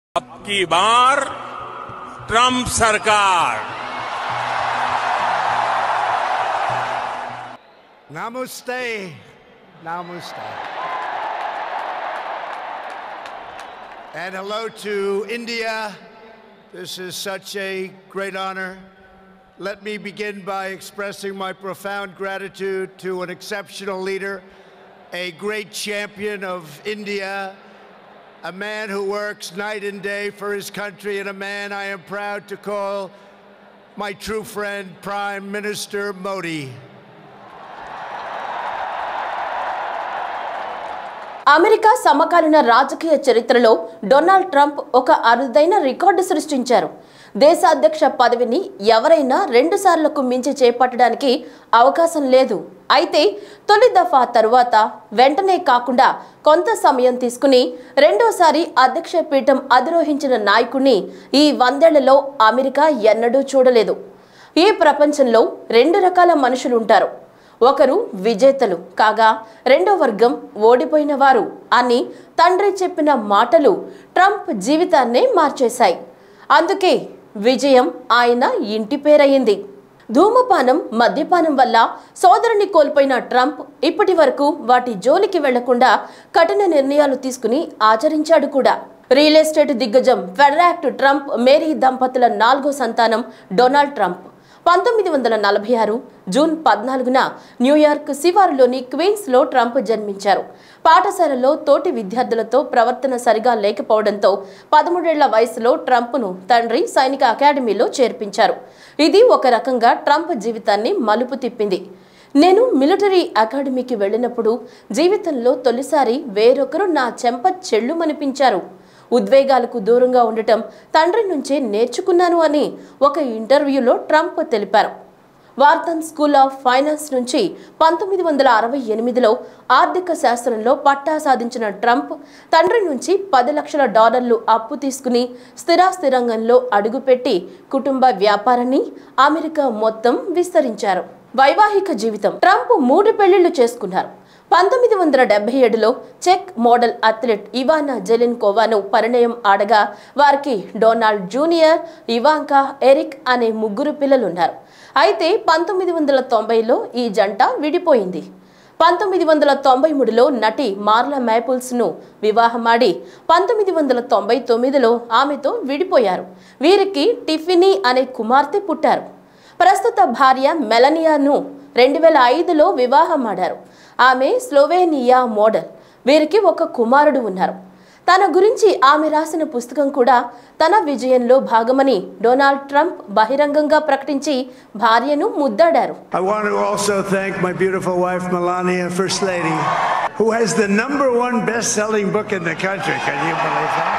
अब की बार ट्रंप सरकार Namaste. Namaste. And hello to India. This is such a great honor. Let me begin by expressing my profound gratitude to an exceptional leader, a great champion of India, a man who works night and day for his country, and a man I am proud to call my true friend, Prime Minister Modi. America సమకాలీన రాజకీయ చరిత్రలో Donald Trump ఒక అరుదైన record సృష్టించారు దేశ అధ్యక్ష పదవిని ఎవరైనా రెండు సార్లకు మించి చేపట్టడానికి అవకాశం లేదు అయితే తొలి దఫా తరువాత వెంటనే కాకుండా కొంత సమయం తీసుకుని రెండోసారి అధ్యక్ష పీఠం అధిరోహించిన నాయకుడిని ఈ వందేళ్లలో అమెరికా ఎన్నడూ చూడలేదు ఈ ప్రపంచంలో రెండు రకాల మనుషులు ఉంటారు ఒకరు విజేతలు కాగా రెండో వర్గం ఓడిపోయిన వారు అని తండ్రి చెప్పిన మాటలు ట్రంప్ జీవితాన్నే మార్చేశాయి అందుకే విజయం ఆయన ఇంటి పేరయ్యింది ధూమపానం మద్యపానం వల్ల సోదరుని కోల్పోయిన ట్రంప్ ఇప్పటి వరకు వాటి జోలికి వెళ్లకుండా కఠిన నిర్ణయాలు తీసుకుని ఆచరించాడు కూడా రియల్ ఎస్టేట్ దిగ్గజం ఫెడరాక్ట్ ట్రంప్ మేరీ దంపతుల నాలుగో సంతానం డొనాల్డ్ ట్రంప్ పంతొమ్మిది వందల నలభై ఆరు జూన్ పద్నాలుగున న్యూయార్క్ శివారులోని క్వీన్స్లో ట్రంప్ జన్మించారు పాఠశాలలో తోటి విద్యార్థులతో ప్రవర్తన సరిగా లేకపోవడంతో పదమూడేళ్ల వయసులో ట్రంప్ను తండ్రి సైనిక అకాడమీలో చేర్పించారు ఇది ఒక రకంగా ట్రంప్ జీవితాన్ని మలుపు తిప్పింది నేను మిలిటరీ అకాడమీకి వెళ్ళినప్పుడు జీవితంలో తొలిసారి వేరొకరు నా చెంప చెళ్ళుమనిపించారు ఉద్వేగాలకు దూరంగా ఉండటం తండ్రి నుంచే నేర్చుకున్నాను అని ఒక ఇంటర్వ్యూలో ట్రంప్ తెలిపారు వార్తన్ స్కూల్ ఆఫ్ ఫైనాన్స్ నుంచి పంతొమ్మిది వందల అరవై ఎనిమిదిలో ఆర్థిక శాస్త్రంలో పట్టా సాధించిన ట్రంప్ తండ్రి నుంచి పది లక్షల డాలర్లు అప్పు తీసుకుని స్థిరాస్తి రంగంలో అడుగుపెట్టి కుటుంబ వ్యాపారాన్ని అమెరికా మొత్తం విస్తరించారు వైవాహిక జీవితం ట్రంప్ మూడు పెళ్లిళ్లు చేసుకున్నారు పంతొమ్మిది వందల డెబ్బై ఏడులో చెక్ మోడల్ అథ్లెట్ ఇవానా జెలిన్కోవాను పరిణయం ఆడగా వారికి డొనాల్డ్ జూనియర్ ఇవాంకా ఎరిక్ అనే ముగ్గురు పిల్లలున్నారు అయితే పంతొమ్మిది వందల తొంభైలో ఈ జంట విడిపోయింది పంతొమ్మిది వందల తొంభై మూడులో నటి మార్లా మ్యాపుల్స్ను వివాహమాడి పంతొమ్మిది వందల తొంభై తొమ్మిదిలో ఆమెతో విడిపోయారు వీరికి టిఫినీ అనే కుమార్తె పుట్టారు ప్రస్తుత భార్య మెలనియాను రెండు వేల ఐదులో వివాహమాడారు ఆమె స్లోవేనియా మోడల్ వీరికి ఒక కుమారుడు ఉన్నారు తన గురించి ఆమె రాసిన పుస్తకం కూడా తన విజయంలో భాగమని డొనాల్డ్ ట్రంప్ బహిరంగంగా ప్రకటించి భార్యను ముద్దాడారు I want to also thank my beautiful wife, Melania, First Lady, who has the number one best selling book in the country. Can you believe that?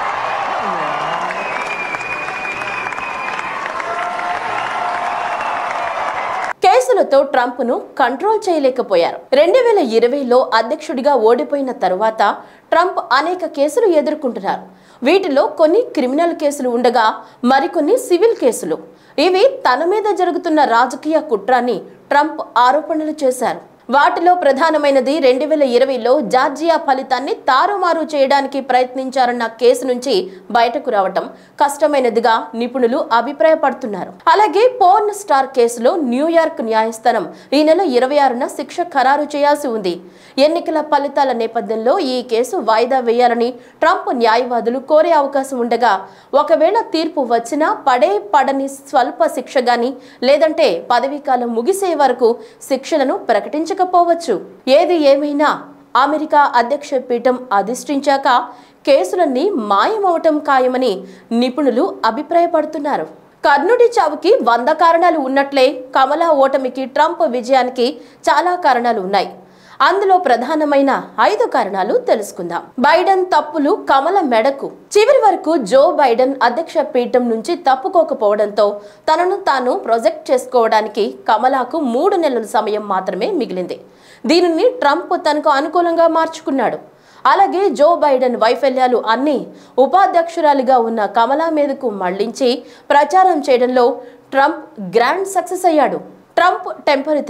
కేసులతో ట్రంప్ను కంట్రోల్ చేయలేకపోయారు రెండు వేల ఇరవైలో అధ్యక్షుడిగా ఓడిపోయిన తరువాత ట్రంప్ అనేక కేసులు ఎదుర్కొంటున్నారు వీటిలో కొన్ని క్రిమినల్ కేసులు ఉండగా మరికొన్ని సివిల్ కేసులు ఇవి తన మీద జరుగుతున్న రాజకీయ కుట్రాన్ని ట్రంప్ ఆరోపణలు చేశారు వాటిలో ప్రధానమైనది రెండు వేల ఇరవైలో జార్జియా ఫలితాన్ని తారుమారు చేయడానికి ప్రయత్నించారన్న కేసు నుంచి బయటకు రావటం కష్టమైనదిగా నిపుణులు అభిప్రాయపడుతున్నారు అలాగే పోర్న్ స్టార్ కేసులో న్యూయార్క్ న్యాయస్థానం ఈ నెల ఇరవై ఆరున శిక్ష ఖరారు చేయాల్సి ఉంది ఎన్నికల ఫలితాల నేపథ్యంలో ఈ కేసు వాయిదా వేయాలని ట్రంప్ న్యాయవాదులు కోరే అవకాశం ఉండగా ఒకవేళ తీర్పు వచ్చినా పడే పడని స్వల్ప శిక్ష గాని లేదంటే పదవీకాలం ముగిసే వరకు శిక్షలను ప్రకటించకపోవచ్చు ఏది ఏమైనా అమెరికా అధ్యక్ష పీఠం అధిష్ఠించాక కేసులన్నీ మాయమవటం ఖాయమని నిపుణులు అభిప్రాయపడుతున్నారు కర్ణుడి చావుకి వంద కారణాలు ఉన్నట్లే కమలా ఓటమికి ట్రంప్ విజయానికి చాలా కారణాలు ఉన్నాయి అందులో ప్రధానమైన ఐదు కారణాలు తెలుసుకుందాం బైడెన్ తప్పులు కమల మెడకు చివరి వరకు జో బైడెన్ అధ్యక్ష పీఠం నుంచి తప్పుకోకపోవడంతో తనను తాను ప్రొజెక్ట్ చేసుకోవడానికి కమలాకు మూడు నెలల సమయం మాత్రమే మిగిలింది దీనిని ట్రంప్ తనకు అనుకూలంగా మార్చుకున్నాడు అలాగే జో బైడెన్ వైఫల్యాలు అన్నీ ఉపాధ్యక్షురాలిగా ఉన్న కమలా మీదకు మళ్లించి ప్రచారం చేయడంలో ట్రంప్ గ్రాండ్ సక్సెస్ అయ్యాడు ట్రంప్ టెంపరితనం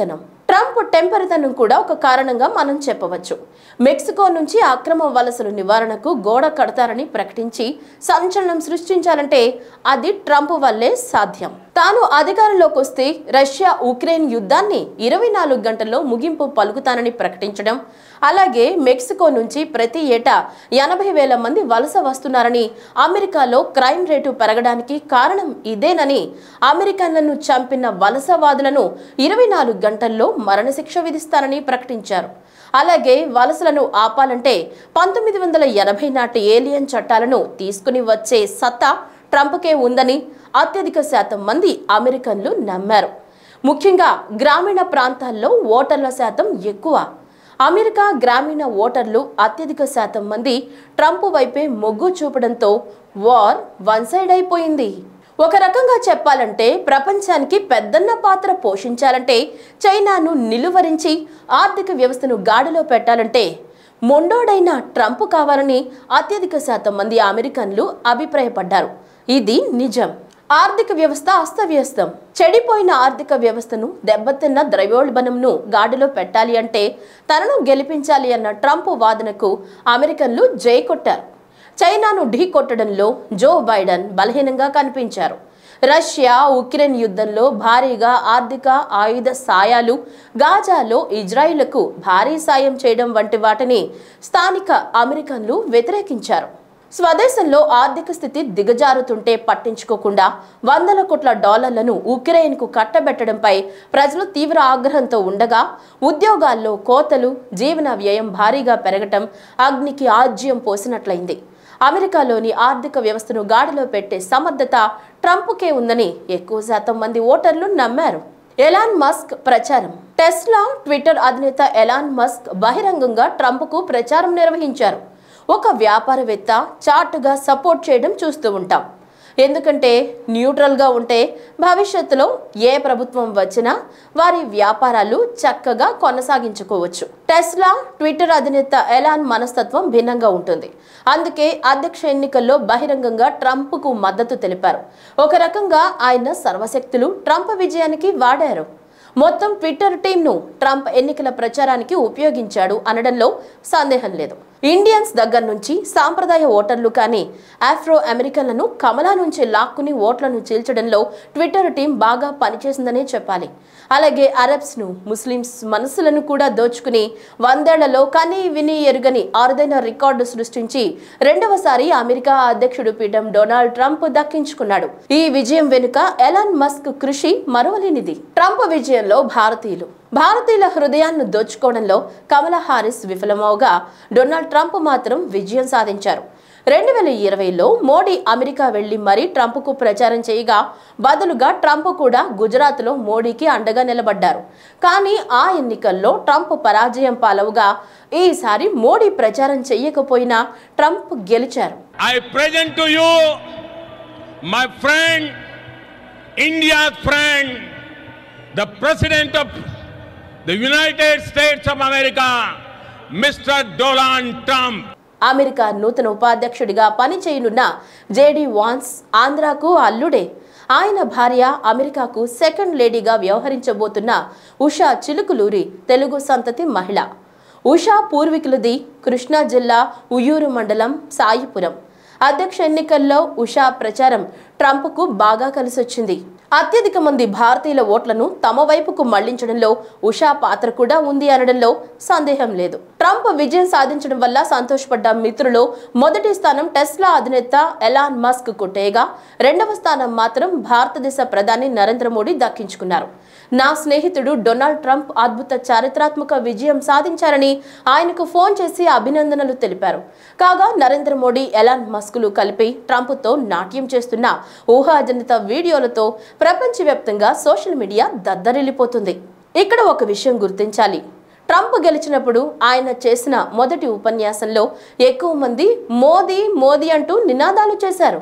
ట్రంప్ టెంపరితనం కూడా ఒక కారణంగా మనం చెప్పవచ్చు మెక్సికో నుంచి అక్రమ వలసల నివారణకు గోడ కడతారని ప్రకటించి సంచలనం సృష్టించాలంటే అది ట్రంప్ వల్లే సాధ్యం తాను అధికారంలోకి వస్తే రష్యా ఉక్రెయిన్ యుద్ధాన్ని ఇరవై నాలుగు గంటల్లో ముగింపు పలుకుతానని ప్రకటించడం అలాగే మెక్సికో నుంచి ప్రతి ఏటా ఎనభై వేల మంది వలస వస్తున్నారని అమెరికాలో క్రైమ్ రేటు పెరగడానికి కారణం ఇదేనని అమెరికన్లను చంపిన వలసవాదులను ఇరవై నాలుగు గంటల్లో మరణశిక్ష విధిస్తారని ప్రకటించారు అలాగే వలసలను ఆపాలంటే పంతొమ్మిది వందల ఎనభై నాటి ఏలియన్ చట్టాలను తీసుకుని వచ్చే సత్తా ట్రంప్కే ఉందని అత్యధిక శాతం మంది అమెరికన్లు నమ్మారు ముఖ్యంగా గ్రామీణ ప్రాంతాల్లో ఓటర్ల శాతం ఎక్కువ అమెరికా గ్రామీణ ఓటర్లు అత్యధిక శాతం మంది ట్రంప్ వైపే మొగ్గు చూపడంతో వార్ వన్ సైడ్ అయిపోయింది ఒక రకంగా చెప్పాలంటే ప్రపంచానికి పెద్దన్న పాత్ర పోషించాలంటే చైనాను నిలువరించి ఆర్థిక వ్యవస్థను గాడిలో పెట్టాలంటే మొండోడైన ట్రంప్ కావాలని అత్యధిక శాతం మంది అమెరికన్లు అభిప్రాయపడ్డారు ఇది నిజం ఆర్థిక వ్యవస్థ అస్తవ్యస్తం చెడిపోయిన ఆర్థిక వ్యవస్థను దెబ్బతిన్న ద్రవ్యోల్బణంను గాడిలో పెట్టాలి అంటే తనను గెలిపించాలి అన్న ట్రంప్ వాదనకు అమెరికన్లు జై కొట్టారు చైనాను ఢీ కొట్టడంలో జో బైడెన్ బలహీనంగా కనిపించారు రష్యా ఉక్రెయిన్ యుద్ధంలో భారీగా ఆర్థిక ఆయుధ సాయాలు గాజాలో ఇజ్రాయిల్కు భారీ సాయం చేయడం వంటి వాటిని స్థానిక అమెరికన్లు వ్యతిరేకించారు స్వదేశంలో ఆర్థిక స్థితి దిగజారుతుంటే పట్టించుకోకుండా వందల కోట్ల డాలర్లను ఉక్రెయిన్కు కట్టబెట్టడంపై ప్రజలు తీవ్ర ఆగ్రహంతో ఉండగా ఉద్యోగాల్లో కోతలు జీవన వ్యయం భారీగా పెరగటం అగ్నికి ఆజ్యం పోసినట్లయింది అమెరికాలోని ఆర్థిక వ్యవస్థను గాడిలో పెట్టే సమర్థత ట్రంప్కే ఉందని ఎక్కువ శాతం మంది ఓటర్లు నమ్మారు ఎలాన్ మస్క్ ప్రచారం టెస్లా ట్విట్టర్ అధినేత ఎలాన్ మస్క్ బహిరంగంగా ట్రంప్కు ప్రచారం నిర్వహించారు ఒక వ్యాపారవేత్త చాటుగా సపోర్ట్ చేయడం చూస్తూ ఉంటాం ఎందుకంటే న్యూట్రల్గా ఉంటే భవిష్యత్తులో ఏ ప్రభుత్వం వచ్చినా వారి వ్యాపారాలు చక్కగా కొనసాగించుకోవచ్చు టెస్లా ట్విట్టర్ అధినేత ఎలాన్ మనస్తత్వం భిన్నంగా ఉంటుంది అందుకే అధ్యక్ష ఎన్నికల్లో బహిరంగంగా ట్రంప్కు మద్దతు తెలిపారు ఒక రకంగా ఆయన సర్వశక్తులు ట్రంప్ విజయానికి వాడారు మొత్తం ట్విట్టర్ టీంను ట్రంప్ ఎన్నికల ప్రచారానికి ఉపయోగించాడు అనడంలో సందేహం లేదు ఇండియన్స్ దగ్గర నుంచి సాంప్రదాయ ఓటర్లు కానీ ఆఫ్రో అమెరికన్లను కమలా నుంచి లాక్కుని ఓట్లను చీల్చడంలో ట్విట్టర్ టీం బాగా పనిచేసిందనే చెప్పాలి అలాగే అరబ్స్ను ముస్లిమ్స్ మనసులను కూడా దోచుకుని వందేళ్లలో కని విని ఎరుగని అరుదైన రికార్డు సృష్టించి రెండవసారి అమెరికా అధ్యక్షుడు పీఠం డొనాల్డ్ ట్రంప్ దక్కించుకున్నాడు ఈ విజయం వెనుక ఎలాన్ మస్క్ కృషి మరువలేనిది ట్రంప్ విజయంలో భారతీయులు భారతీయుల హృదయాన్ని దోచుకోవడంలో కమలా హారిస్ విఫలమవగా డొనాల్డ్ ట్రంప్ మాత్రం విజయం సాధించారు రెండు వేల ఇరవైలో మోడీ అమెరికా వెళ్లి మరీ ట్రంప్కు ప్రచారం చేయగా బదులుగా ట్రంప్ కూడా గుజరాత్లో మోడీకి అండగా నిలబడ్డారు కానీ ఆ ఎన్నికల్లో ట్రంప్ పరాజయం పాలవుగా ఈసారి మోడీ ప్రచారం చేయకపోయినా ట్రంప్ గెలిచారు I present to you my friend, India's friend, the President of the United States of America, Mr. Donald Trump. America నూతన ఉపాధ్యక్షుడిగా పనిచేయనున్న జేడి వాన్స్ ఆంధ్రాకు అల్లుడే ఆయన భార్య అమెరికాకు సెకండ్ లేడీగా వ్యవహరించబోతున్న ఉషా చిలుకులూరి తెలుగు సంతతి మహిళ ఉషా పూర్వీకులది కృష్ణా జిల్లా ఉయ్యూరు మండలం సాయిపురం అధ్యక్ష ఎన్నికల్లో ఉషా ప్రచారం ట్రంప్కు బాగా కలిసొచ్చింది అత్యధిక మంది భారతీయుల ఓట్లను తమ వైపుకు మళ్లించడంలో ఉషా పాత్ర కూడా ఉంది అనడంలో సందేహం లేదు ట్రంప్ విజయం సాధించడం వల్ల సంతోషపడ్డ మిత్రులు మొదటి స్థానం టెస్లా అధినేత ఎలాన్ మస్క్ కొట్టేయగా రెండవ స్థానం మాత్రం భారతదేశ ప్రధాని నరేంద్ర మోడీ దక్కించుకున్నారు నా స్నేహితుడు డొనాల్డ్ ట్రంప్ అద్భుత చారిత్రాత్మక విజయం సాధించారని ఆయనకు ఫోన్ చేసి అభినందనలు తెలిపారు కాగా నరేంద్ర మోడీ ఎలాన్ మస్కులు కలిపి ట్రంప్తో నాట్యం చేస్తున్న ఊహాజనిత వీడియోలతో ప్రపంచవ్యాప్తంగా సోషల్ మీడియా దద్దరిల్లిపోతుంది ఇక్కడ ఒక విషయం గుర్తించాలి ట్రంప్ గెలిచినప్పుడు ఆయన చేసిన మొదటి ఉపన్యాసంలో ఎక్కువ మంది మోదీ మోదీ అంటూ నినాదాలు చేశారు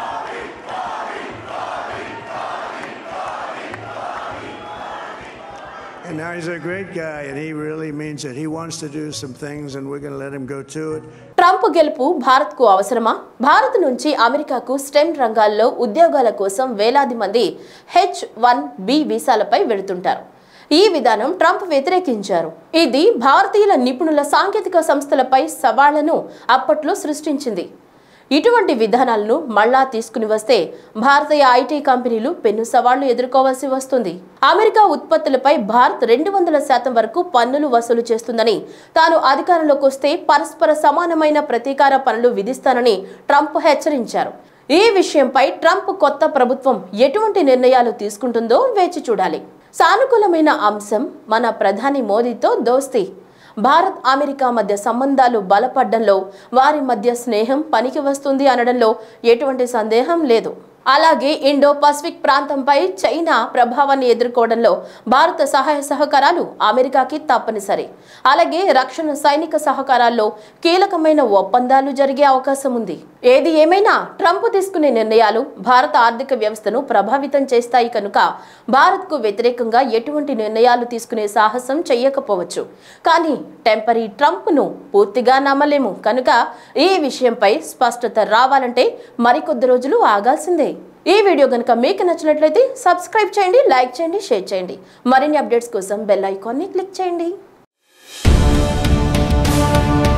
And now he's a great guy, and he really means it. He wants to do some things, and we're going to let him go to it. Trump గెలుపు భారత్కు అవసరమా భారత్ నుంచి అమెరికాకు స్టెమ్ రంగాల్లో ఉద్యోగాల కోసం వేలాది మంది హెచ్ వన్ బి వీసాలపై వెళుతుంటారు ఈ విధానం ట్రంప్ వ్యతిరేకించారు ఇది భారతీయుల నిపుణుల సాంకేతిక సంస్థలపై సవాళ్లను అప్పట్లో సృష్టించింది ఇటువంటి విధానాలను మళ్ళా తీసుకుని వస్తే భారతీయ ఐటీ కంపెనీలు పెను సవాళ్లు ఎదుర్కోవాల్సి వస్తుంది అమెరికా ఉత్పత్తులపై భారత్ రెండు వందల శాతం వరకు పన్నులు వసూలు చేస్తుందని తాను అధికారంలోకి వస్తే పరస్పర సమానమైన ప్రతీకార పనులు విధిస్తానని ట్రంప్ హెచ్చరించారు ఈ విషయంపై ట్రంప్ కొత్త ప్రభుత్వం ఎటువంటి నిర్ణయాలు తీసుకుంటుందో వేచి చూడాలి సానుకూలమైన అంశం మన ప్రధాని మోదీతో దోస్తీ భారత్ అమెరికా మధ్య సంబంధాలు బలపడ్డంలో వారి మధ్య స్నేహం పనికి వస్తుంది అనడంలో ఎటువంటి సందేహం లేదు అలాగే ఇండో పసిఫిక్ ప్రాంతంపై చైనా ప్రభావాన్ని ఎదుర్కోవడంలో భారత సహాయ సహకారాలు అమెరికాకి తప్పనిసరి అలాగే రక్షణ సైనిక సహకారాల్లో కీలకమైన ఒప్పందాలు జరిగే అవకాశం ఉంది ఏది ఏమైనా ట్రంప్ తీసుకునే నిర్ణయాలు భారత ఆర్థిక వ్యవస్థను ప్రభావితం చేస్తాయి కనుక భారత్కు వ్యతిరేకంగా ఎటువంటి నిర్ణయాలు తీసుకునే సాహసం చెయ్యకపోవచ్చు కానీ టెంపరీ ట్రంప్ను పూర్తిగా నమ్మలేము కనుక ఈ విషయంపై స్పష్టత రావాలంటే మరికొద్ది రోజులు ఆగాల్సిందే ఈ వీడియో కనుక మీకు నచ్చినట్లయితే సబ్స్క్రైబ్ చేయండి లైక్ చేయండి షేర్ చేయండి మరిన్ని అప్డేట్స్ కోసం బెల్ ఐకాన్ని క్లిక్ చేయండి